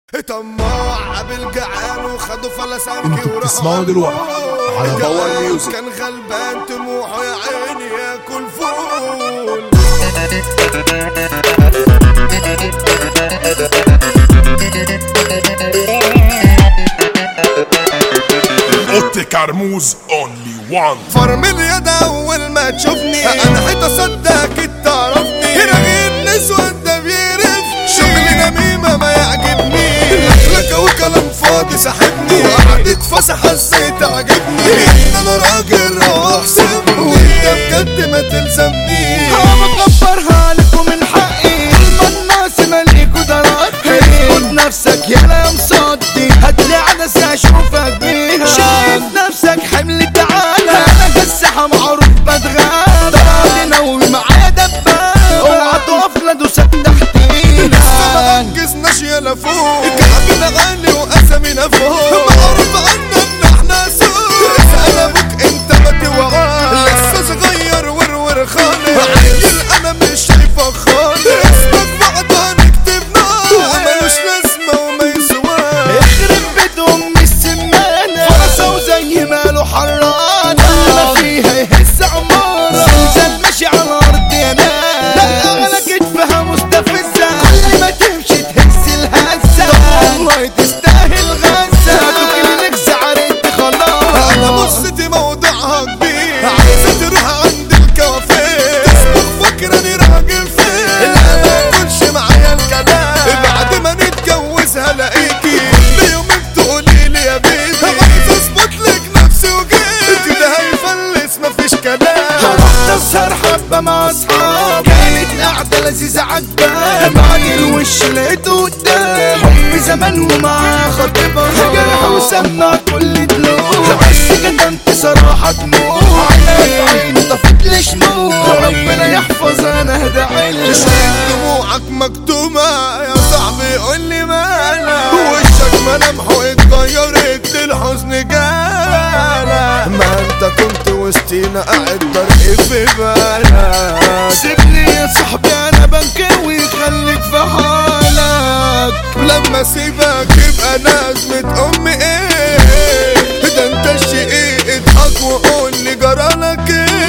طماع بالجعان وخدوا فلسانكي انتوا وراحوا بتسمعوا دلوقتي على جعان باور ميوزك. كان غلبان طموحه يا عيني ياكل فول اوتي كرموز اونلي وان فرم اليد اول ما تشوفني انا حيت اصدقك تعرفني رغيب نسوة ده بيرف شغل نميمة ما يعجبني لك وكلام فاضي ساحبني وقعدت فسح حسيت عجبني ان انا راجل روح سيبني وانت بجد ما تلزمنيش بكبرها لكم من حقي الناس مليك ودراتي خد نفسك يا يا مصدي هاتلي عدسة اشوفك بيها شايف نفسك حمل تعالى انا كالساحة معروف بتغاب تعالي نوي معايا دباب اوعى تقف لا دوسك ما تحتينا انجزناش يا فوق كعبنا غالي واسامينا فوق معروف عنا ان احنا سوق اسال ابوك انت ما توعاش لسه صغير ورور خالص عيل انا مش شايفك خالص اسمك بعد هنكتب نار ملوش لازمه وما يسواش يخرب بيت ام السمانة فرصة وزي ماله حرانة ما فيها يهز عمارة زلزال ماشي على الارض يا ناس لا على كتفها مستفزة كل ما تمشي تهز الهزة والله تستاهل غزة كلينك زعرت خلاص انا بصتي موضوعها كبير عايزه تروح عند الكوافير تسبق فاكراني راجل فين لا ما تقولش معايا الكلام بعد ما نتجوز هلاقيكي كل يومين تقولي لي يا بيبي عايز اظبط لك نفسي وجيبي كده هيفلس مفيش كلام رحت اسهر حبة مع اصحابي كانت قعدة لذيذة عجباني بعد الوش لقيته قدام حب زمان ومعاه خطيبها جرح وسمع كل دلوع بس كده انت صراحة دموع عيني في عيني طفت لي شموع ربنا يحفظ انا هدعي لك شايف دموعك مكتومة يا صاحبي قول لي مالك وشك ملامحه اتغيرت الحزن جالك ما انت كنت وسطينا قاعد طريق في بالك سيبني يا صاحبي انا بنكوي خليك في حالك لما اسيبك يبقى نازمة امي ايه ده انت الشقيق اضحك وقول لي جرالك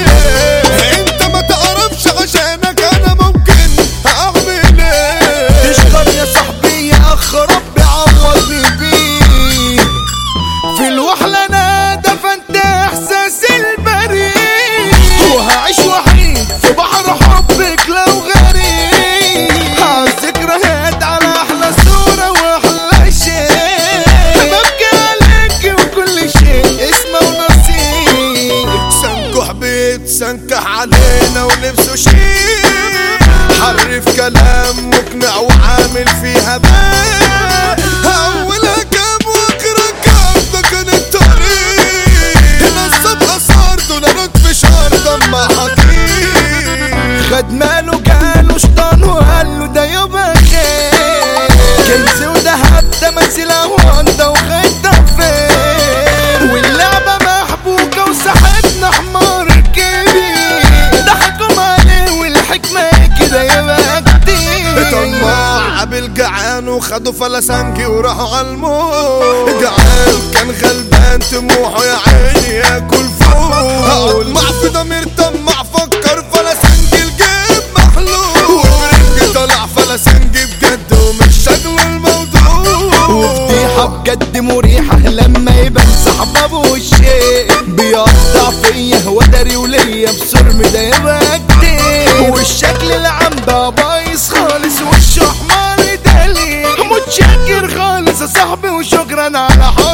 ايه انت ما تعرفش عشانك انا ممكن اعمل ايه تشكر يا صاحبي يا اخ ربي عوضني بيه في الوحلة انا دفنت احساس البريء وهعيش وحيد في بحر حبك لو غريب هالذكريات على احلى صورة واحلى شيء ببكي عليك وكل شيء اسمه ونصيب سنكح بيت سنكح علينا ولبسه شيك حرف كلام مقنع وعامل فيها بال اولها كام واخرها كام ده كان الطريق نصب اثار دولارات في شهر دمع حقيق خد ماله جاله شطان وقال له ده يبقى خير كنز وذهب تماثيل واندا وخيطة فين واللعبة محبوكة وساحتنا حمار كبير ضحكوا عليه والحكمة كده يبقى كتير طماع بالجعان وخدوا فلسنجي وراحوا على الموت جعان كان غلبان طموحه يا عيني ياكل فول مع في ضمير طماع فكر فلسنجي الجيب محلول والرنج طلع فلسنجي بجد ومش شكل الموضوع وفضيحة بجد مريحة لما يبان صاحبه بوشي بيقطع فيا وداري وليا بصرم ده يبقى كتير والشكل العام ده بايظ خالص وشه احمر دالي متشكر خالص يا صاحبي وشكرا على